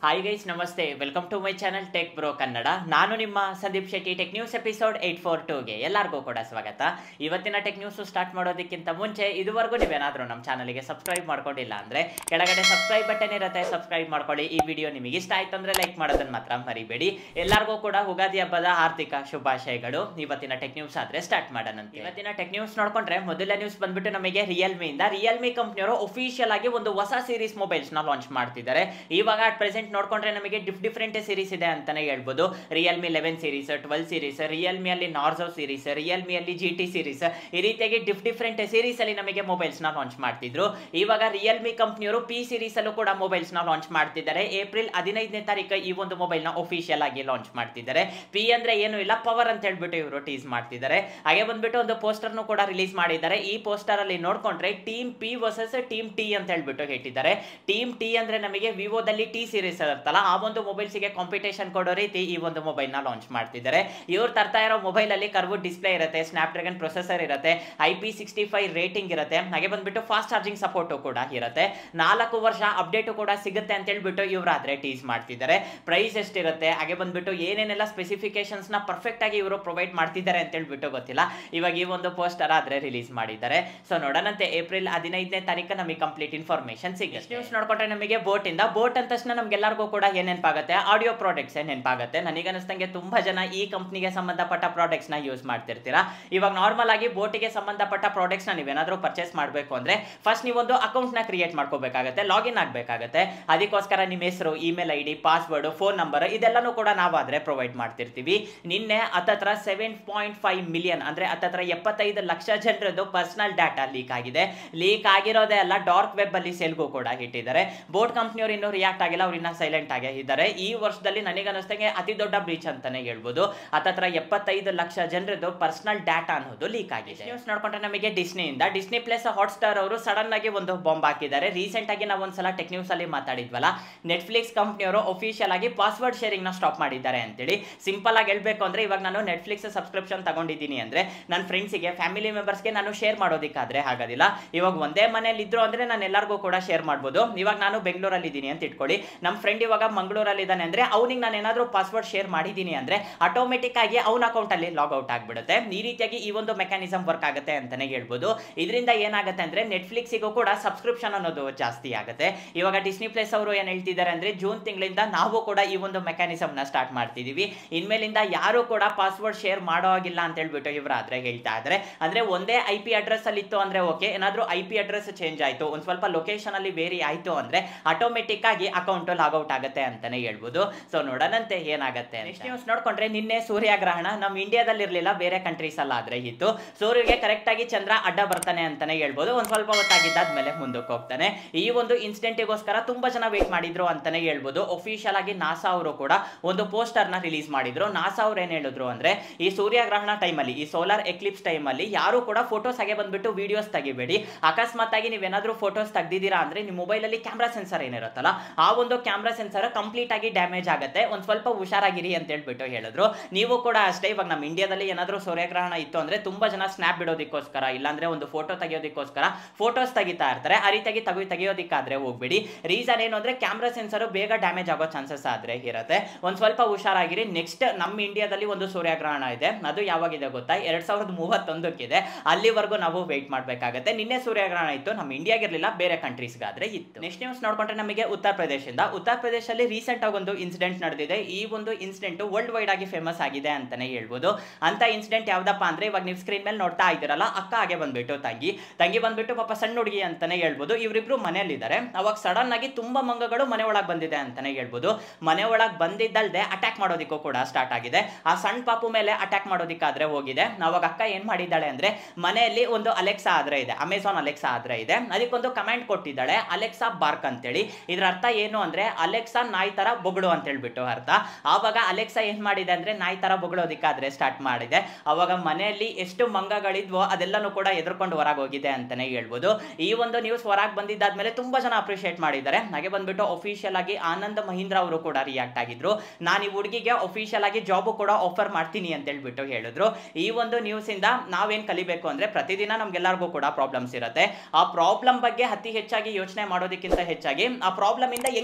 hi guys ನಮಸ್ತೆ welcome to my channel tech bro Kannada ನಾನು ನಿಮ್ಮ Sandeep Shetty tech news episode eight four ಟೂಗೆ ಎಲ್ಲರಿಗೂ ಕೂಡ ಸ್ವಾಗತ ಇವತ್ತಿನ ಟೆಕ್ ನ್ಯೂಸ್ ಸ್ಟಾರ್ಟ್ ಮಾಡೋದಕ್ಕಿಂತ ಮುಂಚೆ ಇದುವರೆಗೂ ನೀವೇನಾದರೂ ನಮ್ಮ ಚಾನಲ್ಗೆ ಸಬ್ಸ್ಕ್ರೈಬ್ ಮಾಡ್ಕೊಂಡಿಲ್ಲ ಅಂದರೆ ಕೆಳಗಡೆ ಸಬ್ಸ್ಕ್ರೈಬ್ ಬಟನ್ ಇರುತ್ತೆ ಸಬ್ಸ್ಕ್ರೈಬ್ ಮಾಡ್ಕೊಳ್ಳಿ ಈ ವಿಡಿಯೋ ನಿಮಗೆ ಇಷ್ಟ ಆಯ್ತು ಅಂದರೆ ಲೈಕ್ ಮಾಡೋದನ್ನ ಮಾತ್ರ ಮರಿಬೇಡಿ ಎಲ್ಲರಿಗೂ ಕೂಡ ಉಗಾದಿ ಹಬ್ಬದ ಆರ್ಥಿಕ ಶುಭಾಶಯಗಳು ಇವತ್ತಿನ ಟೆಕ್ ನ್ಯೂಸ್ ಆದರೆ ಸ್ಟಾರ್ಟ್ ಮಾಡೋಣ ಇವತ್ತಿನ ಟೆಕ್ ನ್ಯೂಸ್ ನೋಡ್ಕೊಂಡ್ರೆ ಮೊದಲ ನ್ಯೂಸ್ ಬಂದ್ಬಿಟ್ಟು ನಮಗೆ ರಿಯಲ್ಮಿ ಇಂದ ರಿಯಲ್ಮಿ ಕಂಪ್ನಿಯವರು ಒಫಿಷಿಯಲ್ ಆಗಿ ಒಂದು ಹೊಸ ಸೀರೀಸ್ ಮೊಬೈಲ್ಸ್ ನ ಲಾಂಚ್ ಮಾಡ್ತಿದ್ದಾರೆ ಇವಾಗ ಅಟ್ ಪ್ರೆಸೆಂಟ್ ನೋಡ್ಕೊಂಡ್ರೆ ನಮಗೆ ಡಿಫ್ ಡಿಫ್ರೆಂಟ್ ಸೀರೀಸ್ ಇದೆ ಅಂತಾನೆ ಹೇಳ್ಬೋದು Realme eleven series twelve series Realme ಅಲ್ಲಿ ನಾರ್ಜೋ ಸೀರೀಸ್ ರಿಯಲ್ಮಿ ಅಲ್ಲಿ ಜಿ ಟಿ ಸೀರೀಸ್ ಈ ರೀತಿಯಾಗಿ ಡಿಫ್ ಡಿಫ್ರೆಂಟ್ ಸೀರೀಸ್ ಅಲ್ಲಿ ನಮಗೆ ಮೊಬೈಲ್ಸ್ ನ ಲಾಂಚ್ ಮಾಡ್ತಿದ್ರು ಇವಾಗ ರಿಯಲ್ಮಿ ಕಂಪ್ನಿಯವರು ಪಿ ಸೀರೀಸ್ ಅಲ್ಲೂ ಕೂಡ ಮೊಬೈಲ್ಸ್ ನ ಲಾಂಚ್ ಮಾಡ್ತಿದ್ದಾರೆ ಏಪ್ರಿಲ್ ಹದಿನೈದನೇ ತಾರೀಕು ಈ ಒಂದು ಮೊಬೈಲ್ ನ ಒಫಿಷಿಯಲ್ ಆಗಿ ಲಾಂಚ್ ಮಾಡ್ತಿದ್ದಾರೆ ಪಿ ಅಂದ್ರೆ ಏನು ಇಲ್ಲ ಪವರ್ ಅಂತ ಹೇಳ್ಬಿಟ್ಟು ಇವರು ಟೀಸ್ ಮಾಡ್ತಿದ್ದಾರೆ ಹಾಗೆ ಬಂದ್ಬಿಟ್ಟು ಒಂದು ಪೋಸ್ಟರ್ ಕೂಡ ರಿಲೀಸ್ ಮಾಡಿದ್ದಾರೆ ಈ ಪೋಸ್ಟರ್ ಅಲ್ಲಿ ನೋಡ್ಕೊಂಡ್ರೆ team P versus team T ಅಂತ ಹೇಳ್ಬಿಟ್ಟು ಹೇಳಿದ್ದಾರೆ ಟೀಮ್ ಟಿ ಅಂದ್ರೆ ನಮಗೆ ವಿವೋದಲ್ಲಿ ಟಿ ಸೀರೀಸ್ ಇರುತ್ತಲ್ಲ ಆ ಒಂದು ಮೊಬೈಲ್ಸ್ ಗೆ ಕಾಂಪಿಟೇಷನ್ ಕೊಡೋ ರೀತಿ ಈ ಒಂದು ಮೊಬೈಲ್ ನ ಲಾಂಚ್ ಮಾಡ್ತಿದ್ದಾರೆ ಇವ್ರು ತರ್ತಾ ಇರೋ ಮೊಬೈಲ್ ಅಲ್ಲಿ ಕರ್ವ್ ಡಿಸ್ಪ್ಲೇ ಇರುತ್ತೆ ಸ್ನಾಪ್ ಡ್ರ್ಯಾಗನ್ ಪ್ರೊಸೆಸರ್ ಇರುತ್ತೆ I P sixty five rating ಇರುತ್ತೆ ಹಾಗೆ ಬಂದ್ಬಿಟ್ಟು ಫಾಸ್ಟ್ ಚಾರ್ಜಿಂಗ್ ಸಪೋರ್ಟ್ ಕೂಡ ಇರುತ್ತೆ ನಾಲ್ಕು ವರ್ಷ ಅಪ್ಡೇಟ್ ಕೂಡ ಸಿಗುತ್ತೆ ಅಂತ ಹೇಳ್ಬಿಟ್ಟು ಇವ್ರಾದ್ರೆ ಟೀಸ್ ಮಾಡ್ತಿದ್ದಾರೆ ಪ್ರೈಸ್ ಎಷ್ಟಿರುತ್ತೆ ಹಾಗೆ ಬಂದ್ಬಿಟ್ಟು ಏನೇನೆಲ್ಲ ಸ್ಪೆಸಿಫಿಕೇಶನ್ಸ್ ನ ಪರ್ಫೆಕ್ಟ್ ಆಗಿ ಇವರು ಪ್ರೊವೈಡ್ ಮಾಡ್ತಿದ್ದಾರೆ ಅಂತ ಹೇಳ್ಬಿಟ್ಟು ಗೊತ್ತಿಲ್ಲ ಇವಾಗ ಈ ಒಂದು ಪೋಸ್ಟರ್ ಆದ್ರೆ ರಿಲೀಸ್ ಮಾಡಿದ್ದಾರೆ ಸೊ ನೋಡೋಣಂತೆ ಏಪ್ರಿಲ್ ಹದಿನೈದನೇ ತಾರೀಕು ನಮಗೆ ಕಂಪ್ಲೀಟ್ ಇನ್ಫಾರ್ಮೇಶನ್ ಸಿಗುತ್ತೆ ನ್ಯೂಸ್ ನೋಡ್ಕೊಂಡ್ರೆ ನಮಗೆ ಬೋಟ್ ಇಂದ ಬೋಟ್ ಅಂದ ತಕ್ಷಣ ನಮ್ಗೆಲ್ಲರಿಗೂ ಕೂಡ ಏನ್ ನೆನಪಾಗುತ್ತೆ ಆಡಿಯೋ ಪ್ರಾಡಕ್ಟ್ಸ್ ಏನ್ ನೆನಪಾಗುತ್ತೆ ನನಗೆ ಅನಿಸ್ತಂಗೆ ತುಂಬಾ ಜನ ಈ ಕಂಪ್ನಿಗೆ ಸಂಬಂಧಪಟ್ಟ ಪ್ರಾಡಕ್ಟ್ಸ್ ನ ಯೂಸ್ ಮಾಡ್ತಿರ್ತೀರಾ ಇವಾಗ ನಾರ್ಮಲ್ ಆಗಿ ಬೋಟಿಗೆ ಸಂಬಂಧಪಟ್ಟ ಪ್ರಾಡಕ್ಟ್ಸ್ ನ ನೀವೇನಾದ್ರೂ ಪರ್ಚೇಸ್ ಮಾಡಬೇಕು ಅಂದ್ರೆ ಫಸ್ಟ್ ನೀವೊಂದು ಅಕೌಂಟ್ ನ ಕ್ರಿಯೇಟ್ ಮಾಡ್ಕೋಬೇಕಾಗುತ್ತೆ ಲಾಗಿನ್ ಆಗಬೇಕಾಗುತ್ತೆ ಅದಕ್ಕೋಸ್ಕರ ನಿಮ್ಮ ಹೆಸರು email I D password phone number ಇದೆಲ್ಲನೂ ಕೂಡ ನಾವಾದ್ರೆ ಪ್ರೊವೈಡ್ ಮಾಡ್ತಿರ್ತೀವಿ ನಿನ್ನೆ ಹತ್ತತ್ರ ಸೆವೆನ್ ಪಾಯಿಂಟ್ ಫೈವ್ ಮಿಲಿಯನ್ ಅಂದ್ರೆ ಹತ್ತತ್ರ ಎಪ್ಪತ್ತೈದು ಲಕ್ಷ ಜನರದ್ದು ಪರ್ಸನಲ್ ಡಾಟಾ ಲೀಕ್ ಆಗಿದೆ ಲೀಕ್ ಆಗಿರೋದೇ ಅಲ್ಲ ಡಾರ್ಕ್ ವೆಬ್ ಅಲ್ಲಿ ಸೆಲ್ಗೂ ಕೂಡ ಇಟ್ಟಿದ್ದಾರೆ ಬೋಟ್ ಕಂಪ್ನಿಯವರು ಇನ್ನೂ ರಿಯಾಕ್ಟ್ ಆಗಿಲ್ಲ ಅವ್ರು ಇನ್ನ ಸೈಲೆಂಟ್ ಆಗೇ ಇದ್ದಾರೆ ಈ ವರ್ಷದಲ್ಲಿ ನನಗೆ ಅನಿಸ್ತಂಗೆ ಅತಿ ದೊಡ್ಡ ಬ್ರೀಚ್ ಅಂತಾನೆ ಹೇಳ್ಬೋದು ಹತ್ತತ್ರ ಎಪ್ಪತ್ತೈದು ಲಕ್ಷ ಜನರದ್ದು ಪರ್ಸನಲ್ ಡಾಟಾ ಅನ್ನೋದು ಲೀಕ್ ಆಗಿದೆ ನ್ಯೂಸ್ ನೋಡ್ಕೊಂಡ್ರೆ ನಮಗೆ ಡಿಸ್ನಿಯಿಂದ ಡಿಸ್ನಿ ಪ್ಲಸ್ ಹಾಟ್ಸ್ಟಾರ್ ಅವರು ಸಡನ್ ಆಗಿ ಒಂದು ಬಾಂಬ್ ಹಾಕಿದ್ದಾರೆ ರೀಸೆಂಟ್ ಆಗಿ ನಾವು ಒಂದ್ಸಲ ಟೆಕ್ ನ್ಯೂಸ್ ಅಲ್ಲಿ ಮಾತಾಡಿದ್ವಲ್ಲ ನೆಟ್ಫ್ಲಿಕ್ಸ್ ಕಂಪ್ನಿಯವರು ಅಫಿಷಿಯಲ್ ಆಗಿ ಪಾಸ್ವರ್ಡ್ ಶೇರಿಂಗ್ ನ ಸ್ಟಾಪ್ ಮಾಡಿದ್ದಾರೆ ಅಂತೇಳಿ ಸಿಂಪಲ್ ಆಗಿ ಹೇಳ್ಬೇಕು ಅಂದ್ರೆ ಇವಾಗ ನಾನು ನೆಟ್ಫ್ಲಿಕ್ಸ್ ಸಬ್ಸ್ಕ್ರಿಪ್ಷನ್ ತಗೊಂಡಿದ್ದೀನಿ ಅಂದ್ರೆ ನನ್ನ ಫ್ರೆಂಡ್ಸಿಗೆ ಫ್ಯಾಮಿಲಿ ಮೆಂಬರ್ಸ್ಗೆ ನಾನು ಶೇರ್ ಮಾಡೋದಕ್ಕಾದ್ರೆ ಆಗೋದಿಲ್ಲ ಇವಾಗ ಒಂದೇ ಮನೇಲಿ ಇದ್ರು ಅಂದ್ರೆ ನಾನು ಎಲ್ಲರಿಗೂ ಕೂಡ ಶೇರ್ ಮಾಡ್ಬೋದು ಇವಾಗ ನಾನು ಬೆಂಗಳೂರಲ್ಲಿ ಇದ್ದೀನಿ ಅಂತ ಇಟ್ಕೊಳ್ಳಿ ನಮ್ಮ ಫ್ರೆಂಡ್ ಇವಾಗ ಮಂಗಳೂರಲ್ಲಿ ಇದ್ದಾನೆ ಅಂದ್ರೆ ಅವ್ನಿಗೆ ನಾನು ಏನಾದರೂ ಪಾಸ್ವರ್ಡ್ ಶೇರ್ ಮಾಡಿದ್ದೀನಿ ಅಂದ್ರೆ ಆಟೋಮೆಟಿಕ್ ಆಗಿ ಅವನ ಅಕೌಂಟ್ ಅಲ್ಲಿ ಲಾಗ್ ಔಟ್ ಆಗ್ಬಿಡುತ್ತೆ ಈ ರೀತಿಯಾಗಿ ಈ ಒಂದು ಮೆಕ್ಯಾನಿಸಮ್ ವರ್ಕ್ ಆಗುತ್ತೆ ಅಂತಾನೆ ಹೇಳ್ಬೋದು ಇದರಿಂದ ಏನಾಗುತ್ತೆ ಅಂದ್ರೆ ನೆಟ್ಫ್ಲಿಕ್ಸಿಗೂ ಕೂಡ ಸಬ್ಸ್ಕ್ರಿಪ್ಷನ್ ಅನ್ನೋದು ಜಾಸ್ತಿ ಆಗುತ್ತೆ ಇವಾಗ ಡಿಸ್ನಿ ಪ್ಲಸ್ ಅವರು ಏನ್ ಹೇಳ್ತಿದ್ದಾರೆ ಅಂದ್ರೆ ಜೂನ್ ತಿಂಗಳಿಂದ ನಾವು ಕೂಡ ಈ ಒಂದು ಮೆಕ್ಯಾನಿಸಮ್ ನ ಸ್ಟಾರ್ಟ್ ಮಾಡ್ತಿದೀವಿ ಇನ್ಮೇಲಿಂದ ಯಾರು ಕೂಡ ಪಾಸ್ವರ್ಡ್ ಶೇರ್ ಮಾಡೋ ಹಾಗಿಲ್ಲ ಅಂತ ಹೇಳ್ಬಿಟ್ಟು ಇವರಾದ್ರೆ ಹೇಳ್ತಾ ಇದ್ದಾರೆ ಅಂದ್ರೆ ಒಂದೇ ಐ ಪಿ ಅಡ್ರೆಸ್ ಅಲ್ಲಿ ಇತ್ತು ಅಂದ್ರೆ ಓಕೆ ಏನಾದ್ರೂ ಐ ಪಿ ಅಡ್ರೆಸ್ ಚೇಂಜ್ ಆಯ್ತು ಒಂದ್ ಸ್ವಲ್ಪ ಲೊಕೇಶನ್ ಅಲ್ಲಿ ವೇರಿ ಆಯ್ತು ಅಂದ್ರೆ ಆಟೋಮೆಟಿಕ್ ಆಗಿ ಅಕೌಂಟ್ ಲಾಗೌಟ್ ಆಗುತ್ತೆ ಅಂತಾನೆ ಹೇಳ್ಬೋದು ಸೊ ನೋಡೋಣಂತೆ ಏನಾಗುತ್ತೆ ನೆಕ್ಸ್ಟ್ ನ್ಯೂಸ್ ನೋಡ್ಕೊಂಡ್ರೆ ನಿನ್ನೆ ಸೂರ್ಯಗ್ರಹಣ ನಮ್ಮ ಇಂಡಿಯಾದಲ್ಲಿ ಇರಲಿಲ್ಲ ಬೇರೆ ಕಂಟ್ರೀಸ್ ಅಲ್ಲ ಆದ್ರೆ ಇತ್ತು ಸೂರ್ಯಗೆ ಕರೆಕ್ಟ್ ಆಗಿ ಚಂದ್ರ ಅಡ್ಡ ಬರ್ತಾನೆ ಅಂತಾನೆ ಹೇಳ್ಬೋದು ಒಂದ್ ಸ್ವಲ್ಪ ಹೊತ್ತಾಗಿದ್ದಾದ್ಮೇಲೆ ಮುಂದಕ್ಕೆ ಹೋಗ್ತಾನೆ ಈ ಒಂದು ಇನ್ಸಿಡೆಂಟಿಗೋಸ್ಕರ ತುಂಬಾ ಜನ ವೇಟ್ ಮಾಡಿದ್ರು ಅಂತಾನೆ ಹೇಳ್ಬೋದು ಒಫಿಷಿಯಲ್ ಆಗಿ ನಾಸಾ ಅವರು ಕೂಡ ಒಂದು ಪೋಸ್ಟರ್ ನ ರಿಲೀಸ್ ಮಾಡಿದ್ರು ನಾಸಾ ಅವ್ರು ಏನ್ ಹೇಳಿದ್ರು ಅಂದ್ರೆ ಈ ಸೂರ್ಯಗ್ರಹಣ ಟೈಮಲ್ಲಿ ಈ ಸೋಲಾರ್ ಎಕ್ಲಿಪ್ಸ್ ಟೈಮಲ್ಲಿ ಯಾರು ಕೂಡ ಫೋಟೋಸ್ ಹಾಗೆ ಬಂದ್ಬಿಟ್ಟು ವಿಡಿಯೋಸ್ ತೆಗಿಬೇಡಿ ಅಕಸ್ಮಾತ್ ಆಗಿ ನೀವೇನಾದ್ರೂ ಫೋಟೋಸ್ ತೆಗ್ದಿದ್ದೀರಾ ಅಂದ್ರೆ ನಿಮ್ಮ ಮೊಬೈಲ್ ಅಲ್ಲಿ ಕ್ಯಾಮ್ರಾ ಸೆನ್ಸರ್ ಏನಿರುತ್ತಲ್ಲ ಆ ಒಂದು ಕ್ಯಾಮ್ರಾ ಸೆನ್ಸರ್ ಕಂಪ್ಲೀಟ್ ಆಗಿ ಡ್ಯಾಮೇಜ್ ಆಗುತ್ತೆ ಒಂದ್ ಸ್ವಲ್ಪ ಹುಷಾರಾಗಿರಿ ಅಂತ ಹೇಳ್ಬಿಟ್ಟು ಹೇಳಿದ್ರು ನೀವು ಕೂಡ ಅಷ್ಟೇ ಇವಾಗ ನಮ್ಮ ಇಂಡಿಯಾದಲ್ಲಿ ಏನಾದ್ರೂ ಸೂರ್ಯಗ್ರಹಣ ಇತ್ತು ಅಂದ್ರೆ ತುಂಬಾ ಜನ ಸ್ನಾಪ್ ಬಿಡೋದಕ್ಕೋಸ್ಕರ ಇಲ್ಲಾಂದ್ರೆ ಒಂದು ಫೋಟೋ ತೆಗಿಯೋದಕ್ಕೋಸ್ಕರ ಫೋಟೋಸ್ ತೆಗಿತಾ ಇರ್ತಾರೆ ಆ ರೀತಿಯಾಗಿ ತೆಗಿ ತೆಗಿಯೋದಕ್ಕಾದ್ರೆ ಹೋಗ್ಬೇಡಿ ರೀಸನ್ ಏನು ಅಂದ್ರೆ ಕ್ಯಾಮ್ರಾ ಸೆನ್ಸರ್ ಬೇಗ ಡ್ಯಾಮೇಜ್ ಆಗೋ ಚಾನ್ಸಸ್ ಆದ್ರೆ ಇರುತ್ತೆ ಒಂದ್ ಸ್ವಲ್ಪ ಹುಷಾರಾಗಿರಿ ನೆಕ್ಸ್ಟ್ ನಮ್ಮ ಇಂಡಿಯಾದಲ್ಲಿ ಒಂದು ಸೂರ್ಯಗ್ರಹಣ ಇದೆ ಅದು ಯಾವಾಗಿದೆ ಗೊತ್ತಾ ಎರಡ್ ಸಾವಿರದ ಮೂವತ್ತೊಂದಕ್ಕಿದೆ ಅಲ್ಲಿವರೆಗೂ ನಾವು ವೆಯ್ಟ್ ಮಾಡ್ಬೇಕಾಗತ್ತೆ ನಿನ್ನೆ ಸೂರ್ಯಗ್ರಹಣ ಇತ್ತು ನಮ್ಮ ಇಂಡಿಯಾಗಿರ್ಲಿಲ್ಲ ಬೇರೆ ಕಂಟ್ರೀಸ್ಗಾದ್ರೆ ಇತ್ತು ನೆಕ್ಸ್ಟ್ ನ್ಯೂಸ್ ನೋಡ್ಕೊಂಡ್ರೆ ನಮಗೆ ಉತ್ತರ ಪ್ರದೇಶದಿಂದ ಉತ್ತರ ಪ್ರದೇಶದಲ್ಲಿ ರೀಸೆಂಟ್ ಆಗಿ ಒಂದು ಇನ್ಸಿಡೆಂಟ್ ನಡೆದಿದೆ ಈ ಒಂದು ಇನ್ಸಿಡೆಂಟ್ ವರ್ಲ್ಡ್ ವೈಡ್ ಆಗಿ ಫೇಮಸ್ ಆಗಿದೆ ಅಂತಾನೆ ಹೇಳ್ಬೋದು ಅಂತ ಇನ್ಸಿಡೆಂಟ್ ಯಾವ್ದಪ್ಪ ಅಂದ್ರೆ ಇವಾಗ ನೀವು ಸ್ಕ್ರೀನ್ ಮೇಲೆ ನೋಡ್ತಾ ಇದ್ದೀರಲ್ಲ ಅಕ್ಕ ಹಾಗೆ ಬಂದ್ಬಿಟ್ಟು ತಂಗಿ ತಂಗಿ ಬಂದ್ಬಿಟ್ಟು ಪಾಪ ಸಣ್ಣ ಹುಡುಗಿ ಅಂತಾನೆ ಹೇಳ್ಬೋದು ಇವರಿಬ್ರು ಮನೆಯಲ್ಲಿದ್ದಾರೆ ಅವಾಗ ಸಡನ್ ಆಗಿ ತುಂಬಾ ಮಂಗಗಳು ಮನೆ ಒಳಗೆ ಬಂದಿದೆ ಅಂತಾನೆ ಹೇಳ್ಬೋದು ಮನೆ ಒಳಗೆ ಬಂದಿದ್ದಲ್ದೆ ಅಟ್ಯಾಕ್ ಮಾಡೋದಿಕ್ಕೂ ಕೂಡ ಸ್ಟಾರ್ಟ್ ಆಗಿದೆ ಆ ಸಣ್ಣ ಪಾಪು ಮೇಲೆ ಅಟ್ಯಾಕ್ ಮಾಡೋದಿಕ್ಕಾದ್ರೆ ಹೋಗಿದೆ ಅವಾಗ ಅಕ್ಕ ಏನ್ ಮಾಡಿದ್ದಾಳೆ ಅಂದ್ರೆ ಮನೆಯಲ್ಲಿ ಒಂದು ಅಲೆಕ್ಸಾ ಆದ್ರೆ ಇದೆ ಅಮೆಝಾನ್ ಅಲೆಕ್ಸಾ ಆದ್ರೆ ಇದೆ ಅದಕ್ಕೊಂದು ಕಮೆಂಟ್ ಕೊಟ್ಟಿದ್ದಾಳೆ ಅಲೆಕ್ಸಾ ಬಾರ್ಕ್ ಅಂತೇಳಿ ಇದ್ರ ಅರ್ಥ ಏನು ಅಂದ್ರೆ ಅಲೆಕ್ಸಾ ನಾಯಿ ತರ ಬೊಗಳು ಅಂತ ಹೇಳ್ಬಿಟ್ಟು ಅರ್ಥ ಆವಾಗ ಅಲೆಕ್ಸಾ ಏನ್ ಮಾಡಿದೆ ಅಂದ್ರೆ ನಾಯಿ ತರ ಬೊಗಳೋದಿಕ್ಕಾದ್ರೆ ಸ್ಟಾರ್ಟ್ ಮಾಡಿದೆ ಅವಾಗ ಮನೆಯಲ್ಲಿ ಎಷ್ಟು ಮಂಗಗಳಿದ್ವೋ ಅದೆಲ್ಲನೂ ಕೂಡ ಎದುರ್ಕೊಂಡು ಹೊರಗೆ ಹೋಗಿದೆ ಅಂತಾನೆ ಹೇಳ್ಬೋದು ಈ ಒಂದು ನ್ಯೂಸ್ ಹೊರಗೆ ಬಂದಿದ್ದಾದ್ಮೇಲೆ ತುಂಬಾ ಜನ ಅಪ್ರಿಷಿಯೇಟ್ ಮಾಡಿದ್ದಾರೆ ಹಾಗೆ ಬಂದ್ಬಿಟ್ಟು ಅಫಿಷಿಯಲ್ ಆಗಿ ಆನಂದ್ ಮಹೀಂದ್ರ ಅವರು ಕೂಡ ರಿಯಾಕ್ಟ್ ಆಗಿದ್ರು ನಾನು ಈ ಹುಡುಗಿಗೆ ಅಫಿಷಿಯಲ್ ಆಗಿ ಜಾಬ್ ಕೂಡ ಆಫರ್ ಮಾಡ್ತೀನಿ ಅಂತ ಹೇಳ್ಬಿಟ್ಟು ಹೇಳಿದ್ರು ಈ ಒಂದು ನ್ಯೂಸ್ ಇಂದ ನಾವೇನ್ ಕಲಿಬೇಕು ಅಂದ್ರೆ ಪ್ರತಿದಿನ ನಮ್ಗೆಲ್ಲರಿಗೂ ಕೂಡ ಪ್ರಾಬ್ಲಮ್ಸ್ ಇರುತ್ತೆ ಆ ಪ್ರಾಬ್ಲಮ್ ಬಗ್ಗೆ ಅತಿ ಹೆಚ್ಚಾಗಿ ಯೋಚನೆ ಮಾಡೋದಕ್ಕಿಂತ ಹೆಚ್ಚಾಗಿ ಆ ಪ್ರಾಬ್ಲಮ್ ಇಂದ ಹೆಂಗ್ ಹೊರಗೆ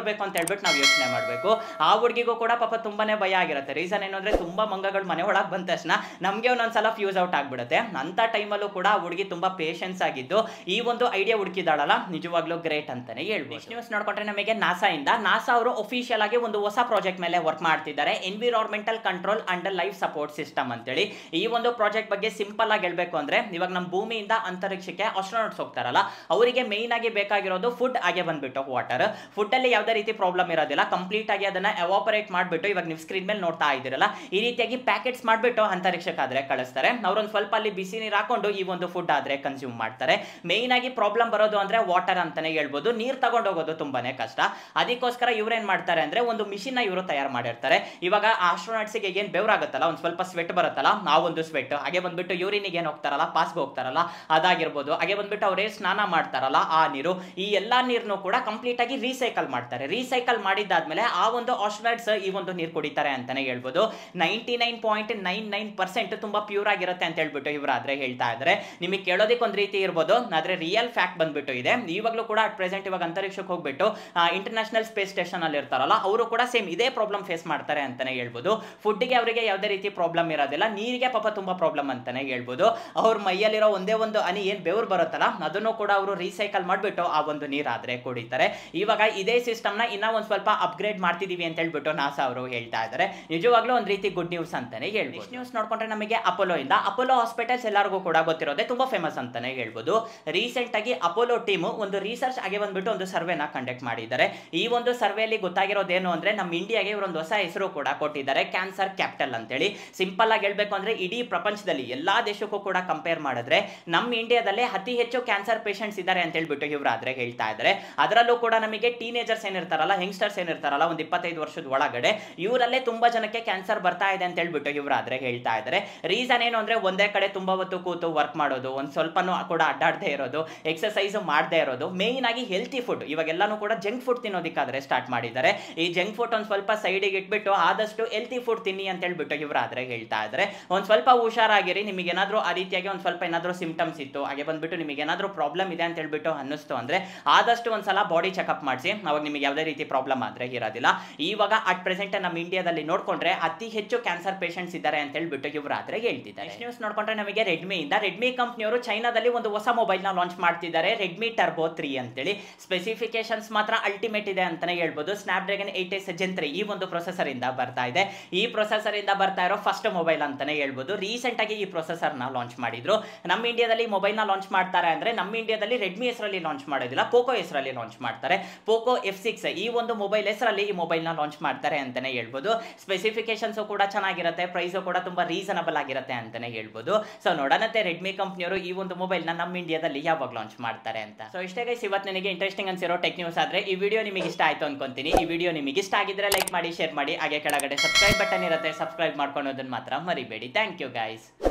ಬರಬೇಕು ಅಂತ ಹೇಳ್ಬಿಟ್ಟು ನಾವು ಯೋಚನೆ ಮಾಡಬೇಕು ಆ ಹುಡುಗಿಗೂ ಕೂಡ ಪಾಪ ತುಂಬಾನೇ ಭಯ ಆಗಿರುತ್ತೆ ರೀಸನ್ ಏನು ಅಂದ್ರೆ ತುಂಬಾ ಮಂಗಗಳು ಮನೆ ಒಳಗೆ ಬಂದ ತಕ್ಷಣ ನಮಗೆ ಒಂದೊಂದ್ಸಲ ಫ್ಯೂಸ್ ಔಟ್ ಆಗ್ಬಿಡುತ್ತೆ ಅಂತ ಟೈಮಲ್ಲೂ ಕೂಡ ಆ ಹುಡುಗಿ ತುಂಬಾ ಪೇಷನ್ಸ್ ಆಗಿದ್ದು ಈ ಒಂದು ಐಡಿಯಾ ಹುಡುಕಿದಾಳಲ್ಲ ನಿಜವಾಗ್ಲೂ ಗ್ರೇಟ್ ಅಂತಾನೆ ಹೇಳ್ಬೋದು ನ್ಯೂಸ್ ನೋಡ್ಕೊಂಡ್ರೆ ನಮಗೆ ನಾಸಾ ಇಂದ ನಾಸಾ ಅವರು ಅಫಿಷಿಯಲ್ ಆಗಿ ಒಂದು ಹೊಸ ಪ್ರಾಜೆಕ್ಟ್ ಮೇಲೆ ವರ್ಕ್ ಮಾಡ್ತಿದ್ದಾರೆ environmental control and life support system ಅಂತೇಳಿ ಈ ಒಂದು ಪ್ರಾಜೆಕ್ಟ್ ಬಗ್ಗೆ ಸಿಂಪಲ್ ಆಗಿ ಹೇಳ್ಬೇಕು ಅಂದ್ರೆ ಇವಾಗ ನಮ್ಮ ಭೂಮಿಯಿಂದ ಅಂತರಿಕ್ಷಕ್ಕೆ ಆಸ್ಟ್ರೋನಾಟ್ಸ್ ಹೋಗ್ತಾರಲ್ಲ ಅವರಿಗೆ ಮೇನ್ ಆಗಿ ಬೇಕಾಗಿರೋದು ಫುಡ್ ಹಾಗೆ ಬಂದ್ಬಿಟ್ಟು ವಾಟರ್ ಫುಡ್ ಅಲ್ಲಿ ಯಾವುದೇ ರೀತಿ ಪ್ರಾಬ್ಲಮ್ ಇರೋದಿಲ್ಲ ಕಂಪ್ಲೀಟ್ ಆಗಿ ಅದನ್ನ ಎವಾಪರೇಟ್ ಮಾಡ್ಬಿಟ್ಟು ಇವಾಗ ನೀವು ಸ್ಕ್ರೀನ್ ಮೇಲೆ ನೋಡ್ತಾ ಇದ್ದೀರಲ್ಲ ಈ ರೀತಿಯಾಗಿ ಪ್ಯಾಕೆಟ್ಸ್ ಮಾಡ್ಬಿಟ್ಟು ಅಂತರಿಕ್ಷಕ್ಕಾದ್ರೆ ಕಳಿಸ್ತಾರೆ ಅವ್ರೊಂದು ಸ್ವಲ್ಪ ಅಲ್ಲಿ ಬಿಸಿ ನೀರು ಹಾಕೊಂಡು ಈ ಒಂದು ಫುಡ್ ಆದ್ರೆ ಕನ್ಸ್ಯೂಮ್ ಮಾಡ್ತಾರೆ ಮೇನ್ ಆಗಿ ಪ್ರಾಬ್ಲಮ್ ಬರೋದು ಅಂದ್ರೆ ವಾಟರ್ ಅಂತಾನೆ ಹೇಳ್ಬೋದು ನೀರು ತಗೊಂಡು ಹೋಗೋದು ತುಂಬಾನೇ ಕಷ್ಟ ಅದಕ್ಕೋಸ್ಕರ ಇವ್ರೇನ್ ಮಾಡ್ತಾರೆ ಅಂದ್ರೆ ಒಂದು ಮಿಷಿನ್ ನ ಇವರು ತಯಾರು ಮಾಡಿರ್ತಾರೆ ಇವಾಗ ಆಸ್ಟ್ರೋನಾಟ್ಸ್ಗೆ ಏನ್ ಬೆವರಾಗುತ್ತಲ್ಲ ಒಂದು ಸ್ವಲ್ಪ ಸ್ವೆಟ್ ಬರುತ್ತಲ್ಲ ಆ ಒಂದು ಸ್ವೆಟ್ ಹಾಗೆ ಬಂದ್ಬಿಟ್ಟು ಯೂರಿನಿಗೆ ಏನ್ ಹೋಗ್ತಾರಲ್ಲ ಪಾಸ್ಗೆ ಹೋಗ್ತಾರಲ್ಲ ಅದಾಗಿರ್ಬೋದು ಹಾಗೆ ಬಂದ್ಬಿಟ್ಟು ಅವರೇ ಸ್ನಾನ ಮಾಡ್ತಾರಲ್ಲ ಆ ನೀರು ಈ ಎಲ್ಲಾ ನೀರನ್ನು ಕೂಡ ಕಂಪ್ಲೀಟ್ ಆಗಿ ರೀಸೈಕಲ್ ಮಾಡ್ತಾರೆ ರೀಸೈಕಲ್ ಮಾಡಿದ್ದಾದ್ಮೇಲೆ ಆ ಒಂದು ಆಸ್ಟ್ರೋನಾಟ್ಸ್ ಈ ಒಂದು ನೀರು ಕುಡಿತಾರೆ ಅಂತಾನೆ ಹೇಳ್ಬೋದು ninety nine point nine nine percent ತುಂಬಾ ಪ್ಯೂರ್ ಆಗಿರುತ್ತೆ ಅಂತ ಹೇಳ್ಬಿಟ್ಟು ಇವರಾದ್ರೆ ಹೇಳ್ತಾ ಇದ್ದಾರೆ ನಿಮಗೆ ಕೇಳೋದಕ್ಕೆ ಒಂದು ರೀತಿ ಇರ್ಬೋದು ಆದ್ರೆ ರಿಯಲ್ ಫ್ಯಾಕ್ಟ್ ಬಂದ್ಬಿಟ್ಟು ಇದೆ ಇವಾಗಲೂ ಕೂಡ ಅಟ್ ಪ್ರೆಸೆಂಟ್ ಇವಾಗ ಅಂತರಿಕ್ಷಕ್ಕೆ ಹೋಗ್ಬಿಟ್ಟು ಇಂಟರ್ನ್ಯಾಷನಲ್ ಸ್ಪೇಸ್ ಸ್ಟೇಷನ್ ಅಲ್ಲಿ ಇರ್ತಾರಲ್ಲ ಅವರು ಕೂಡ ಸೇಮ್ ಇದೇ ಪ್ರಾಬ್ಲಮ್ ಫೇಸ್ ಮಾಡ್ತಾರೆ ಅಂತಾನೆ ಹೇಳ್ಬೋದು ಫುಡ್ಗೆ ಅವರಿಗೆ ಯಾವುದೇ ರೀತಿ ಪ್ರಾಬ್ಲಮ್ ಇರೋದಿಲ್ಲ ನೀರಿಗೆ ಪಾಪ ತುಂಬಾ ಪ್ರಾಬ್ಲಮ್ ಅಂತಾನೆ ಹೇಳ್ಬೋದು ಅವ್ರ ಮೈಯಲ್ಲಿರೋ ಒಂದೇ ಒಂದು ಹನಿ ಏನ್ ಬೆವರು ಬರುತ್ತಲ್ಲ ಅದನ್ನು ಕೂಡ ಅವರು ರೀಸೈಕಲ್ ಮಾಡಿಬಿಟ್ಟು ಆ ಒಂದು ನೀರಾದ್ರೆ ಕುಡಿತಾರೆ ಇವಾಗ ಇದೇ ಸಿಸ್ಟಮ್ ನ ಇನ್ನ ಒಂದ್ ಸ್ವಲ್ಪ ಅಪ್ಗ್ರೇಡ್ ಮಾಡ್ತಿದೀವಿ ಅಂತ ಹೇಳ್ಬಿಟ್ಟು ನಾಸಾ ಅವರು ಹೇಳ್ತಾ ಇದ್ದಾರೆ ನಿಜವಾಗ್ಲೂ ಒಂದ್ ರೀತಿ ಗುಡ್ ನ್ಯೂಸ್ ಅಂತಾನೆ ಹೇಳ್ಬೋದು ನ್ಯೂಸ್ ನೋಡ್ಕೊಂಡ್ರೆ ನಮಗೆ ಅಪೋಲೋ ಇಂದ ಅಪೋಲೋ ಹಾಸ್ಪಿಟಲ್ಸ್ ಎಲ್ಲರಿಗೂ ಕೂಡ ಗೊತ್ತಿರೋದೇ ತುಂಬಾ ಫೇಮಸ್ ಅಂತಾನೆ ಹೇಳ್ಬೋದು ರೀಸೆಂಟ್ ಆಗಿ ಅಪೋಲೋ ಟೀಮ್ ಒಂದು ರಿಸರ್ಚ್ ಆಗಿ ಬಂದ್ಬಿಟ್ಟು ಒಂದು ಸರ್ವೆನ ಕಂಡಕ್ಟ್ ಮಾಡಿದ್ದಾರೆ ಈ ಒಂದು ಸರ್ವೆಯಲ್ಲಿ ಗೊತ್ತಾಗಿರೋದೇನು ಅಂದ್ರೆ ನಮ್ಮ ಇಂಡಿಯಾಗೆ ಇವರೊಂದು ಹೊಸ ಹೆಸರು ಕೂಡ ಕೊಟ್ಟಿದ್ದಾರೆ ಕ್ಯಾನ್ಸರ್ ಕ್ಯಾಪಿಟಲ್ ಅಂತೇಳಿ ಸಿಂಪಲ್ ಆಗಿ ಹೇಳ್ಬೇಕು ಅಂದ್ರೆ ಇಡೀ ಪ್ರಪಂಚದಲ್ಲಿ ಎಲ್ಲಾ ದೇಶಕ್ಕೂ ಕೂಡ ಕಂಪೇರ್ ಮಾಡಿದ್ರೆ ನಮ್ಮ ಇಂಡಿಯಾದಲ್ಲೇ ಅತಿ ಹೆಚ್ಚು ಕ್ಯಾನ್ಸರ್ ಪೇಷಂಟ್ಸ್ ಇದ್ದಾರೆ ಅಂತ ಹೇಳ್ಬಿಟ್ಟು ಇವರಾದ್ರೆ ಹೇಳ್ತಾ ಇದ್ದಾರೆ ಅದರಲ್ಲೂ ಕೂಡ ನಮಗೆ ಟೀನೇಜರ್ಸ್ ಏನಿರ್ತಾರಲ್ಲ ಯಂಗ್ಸ್ಟರ್ಸ್ ಏನಿರ್ತಾರಲ್ಲ ಒಂದು ಇಪ್ಪತ್ತೈದು ವರ್ಷದ ಒಳಗಡೆ ಇವರಲ್ಲೇ ತುಂಬಾ ಜನಕ್ಕೆ ಕ್ಯಾನ್ಸರ್ ಬರ್ತಾ ಇದೆ ಅಂತ ಹೇಳ್ಬಿಟ್ಟು ಇವರಾದ್ರೆ ಹೇಳ್ತಾ ಇದ್ದಾರೆ ರೀಸನ್ ಏನು ಅಂದ್ರೆ ಒಂದೇ ಕಡೆ ತುಂಬಾ ಹೊತ್ತು ಕೂತು ವರ್ಕ್ ಮಾಡೋದು ಒಂದ್ ಸ್ವಲ್ಪನೂ ಕೂಡ ಅಡ್ಡಾಡದೆ ಇರೋದು ಎಕ್ಸಸೈಸ್ ಮಾಡದೇ ಇರೋದು ಮೇಯ್ನ್ ಆಗಿ ಹೆಲ್ತಿ ಫುಡ್ ಇವಾಗೆಲ್ಲಾನು ಕೂಡ ಜಂಕ್ ಫುಡ್ ತಿನ್ನೋದಕ್ಕಾದ್ರೆ ಸ್ಟಾರ್ಟ್ ಮಾಡಿದ್ದಾರೆ ಈ ಜಂಕ್ ಫುಡ್ ಒಂದ್ ಸ್ವಲ್ಪ ಸೈಡಿಗೆ ಇಟ್ಬಿಟ್ಟು ಆದಷ್ಟು ಹೆಲ್ತಿ ಫುಡ್ ತಿನ್ನಿ ಅಂತ ಹೇಳ್ಬಿಟ್ಟು ಇವರಾದ್ರೆ ಹೇಳ್ತಾ ಇದ್ದಾರೆ ಒಂದ್ ಸ್ವಲ್ಪ ಹುಷಾರಾಗಿರಿ ನಿಮಗೆ ಏನಾದ್ರೂ ಆ ರೀತಿಯಾಗಿ ಒಂದ್ ಸ್ವಲ್ಪ ಏನಾದ್ರೂ ಸಿಂಪ್ಟಮ್ಸ್ ಇತ್ತು ಹಾಗೆ ಬಂದ್ಬಿಟ್ಟು ನಿಮಗೆ ಏನಾದ್ರೂ ಪ್ರಾಬ್ಲಮ್ ಇದೆ ಅಂತ ಹೇಳ್ಬಿಟ್ಟು ಅನ್ನಿಸ್ತು ಅಂದ್ರೆ ಆದಷ್ಟು ಒಂದ್ಸಲ ಬಾಡಿ ಚೆಕಪ್ ಮಾಡಿಸಿ ಅವಾಗ ನಿಮಗೆ ಯಾವುದೇ ರೀತಿ ಪ್ರಾಬ್ಲಮ್ ಆದ್ರೆ ಇರೋದಿಲ್ಲ ಇವಾಗ ಅಟ್ ಪ್ರೆಸೆಂಟ್ ನಮ್ಮ ಇಂಡಿಯಾದಲ್ಲಿ ನೋಡ್ಕೊಂಡ್ರೆ ಅತಿ ಹೆಚ್ಚು ಕ್ಯಾನ್ಸರ್ ಪೇಷಂಟ್ಸ್ ಇದ್ದಾರೆ ಅಂತ ಹೇಳ್ಬಿಟ್ಟು ಇವರಾದ್ರೆ ಹೇಳ್ತಿದ್ದಾರೆ ನ್ಯೂಸ್ ನೋಡ್ಕೊಂಡ್ರೆ ನಮಗೆ ರೆಡ್ಮಿ ಇಂದ ರೆಡ್ಮಿ ಕಂಪ್ನಿಯವರು ಚೈನಾದಲ್ಲಿ ಒಂದು ಹೊಸ ಮೊಬೈಲ್ ನ ಲಾಂಚ್ ಮಾಡ್ತಿದ್ದಾರೆ ರೆಡ್ಮಿ ಟರ್ಬೋ ತ್ರೀ ಅಂತೇಳಿ ಸ್ಪೆಸಿಫಿಕೇಶನ್ಸ್ ಮಾತ್ರ ಅಲ್ಟಿಮೇಟ್ ಇದೆ ಅಂತಾನೆ ಹೇಳ್ಬೋದು Snapdragon eight S Gen three ಈ ಒಂದು ಪ್ರೊಸೆಸರ್ ಇಂದ ಬರ್ತಾ ಇದೆ ಈ ಪ್ರೊಸೆಸರ್ ಇಂದ ಬರ್ತಾ ಇರೋ ಫಸ್ಟ್ ಮೊಬೈಲ್ ಅಂತಾನೆ ಹೇಳ್ಬೋದು ರೀಸೆಂಟ್ ಆಗಿ ಈ ಪ್ರೊಸೆಸರ್ ನ ಲಾಂಚ್ ಮಾಡಿದ್ರು ನಮ್ಮ ಇಂಡಿಯಾದಲ್ಲಿ ಮೊಬೈಲ್ ನ ಲಾಂಚ್ ಮಾಡ್ತಾರೆ ಅಂದ್ರೆ ನಮ್ಮ ಇಂಡಿಯಾದಲ್ಲಿ ರೆಡ್ಮಿ ಹೆಸರಲ್ಲಿ ಲಾಂಚ್ ಮಾಡೋದಿಲ್ಲ ಪೋಕೋ ಹೆಸರಲ್ಲಿ ಲಾಂಚ್ ಮಾಡ್ತಾರೆ ಪೋಕೋ ಎಫ್ ಸಿಕ್ಸ್ ಈ ಒಂದು ಮೊಬೈಲ್ ಹೆಸರಲ್ಲಿ ಈ ಮೊಬೈಲ್ ನ ಲಾಂಚ್ ಮಾಡ್ತಾರೆ ಅಂತಾನೆ ಹೇಳ್ಬೋದು ಸ್ಪೆಸಿಫಿಕೇಶನ್ಸ್ ಕೂಡ ಚೆನ್ನಾಗಿರುತ್ತೆ ಪ್ರೈಸ್ ಕೂಡ ತುಂಬಾ ರೀಸನಬಲ್ ಆಗಿರುತ್ತೆ ಅಂತಾನೆ ಹೇಳ್ಬೋದು ಸೊ ನೋಡೋಣತ್ತೆ ರೆಡ್ಮಿ ಕಂಪ್ನಿಯವರು ಈ ಒಂದು ಮೊಬೈಲ್ ನ ನಮ್ಮ ಇಂಡಿಯಾದಲ್ಲಿ ಯಾವಾಗ ಲಾಂಚ್ ಮಾಡ್ತಾರೆ ಅಂತ ಸೊ ಇಷ್ಟೇ ಗೈಸ್ ಇವತ್ತು ನನಗೆ ಇಂಟ್ರೆಸ್ಟಿಂಗ್ ಅನ್ಸಿರೋ ಟೆಕ್ ನ್ಯೂಸ್ ಆದ್ರೆ ಈ ವಿಡಿಯೋ ನಿಮಗೆ ಇಷ್ಟ ಆಯ್ತು ಅನ್ಕೊಂತೀನಿ ಈ ವಿಡಿಯೋ ನಿಮಗೆ ಇಷ್ಟ ಆಗಿದ್ರೆ ಲೈಕ್ ಮಾಡಿ ಶೇರ್ ಮಾಡಿ ಹಾಗೆ ಕೆಳಗಡೆ ಸಬ್ಸ್ಕ್ರೈಬ್ ಬಟನ್ ಇರುತ್ತೆ ಸಬ್ಸ್ಕ್ರೈಬ್ ಮಾಡ್ಕೊಳೋದನ್ನ ಮಾತ್ರ ಮರಿಬೇಡಿ ಥ್ಯಾಂಕ್ ಯು ಗೈಸ್